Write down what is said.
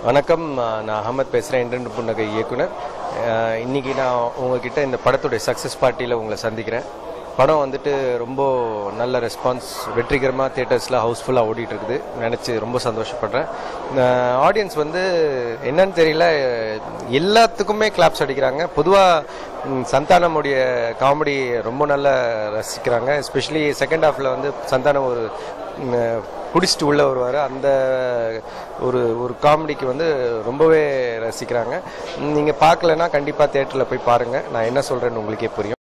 வணக்கம் நான் அகமத் பேசுகிறேன் இன்றெண்டு புன்னகை இயக்குனர் அஹ் இன்னைக்கு நான் உங்ககிட்ட இந்த படத்துடைய சக்ஸஸ் பார்ட்டியில் உங்களை சந்திக்கிறேன் படம் வந்துட்டு ரொம்ப நல்ல ரெஸ்பான்ஸ் வெற்றிகரமாக தியேட்டர்ஸில் ஹவுஸ்ஃபுல்லாக ஓடிட்டு இருக்குது நினச்சி ரொம்ப சந்தோஷப்படுறேன் ஆடியன்ஸ் வந்து என்னன்னு தெரியல எல்லாத்துக்குமே கிளாப்ஸ் அடிக்கிறாங்க பொதுவாக சந்தானமுடைய காமெடி ரொம்ப நல்லா ரசிக்கிறாங்க எஸ்பெஷலி செகண்ட் ஹாஃபில் வந்து சந்தானம் ஒரு ம், பிடிச்சிட்டு உள்ள வருவார் அந்த ஒரு ஒரு காமெடிக்கு வந்து ரொம்பவே ரசிக்கிறாங்க நீங்கள் பார்க்கலன்னா கண்டிப்பாக தேட்டரில் போய் பாருங்கள் நான் என்ன சொல்கிறேன்னு உங்களுக்கே புரியும்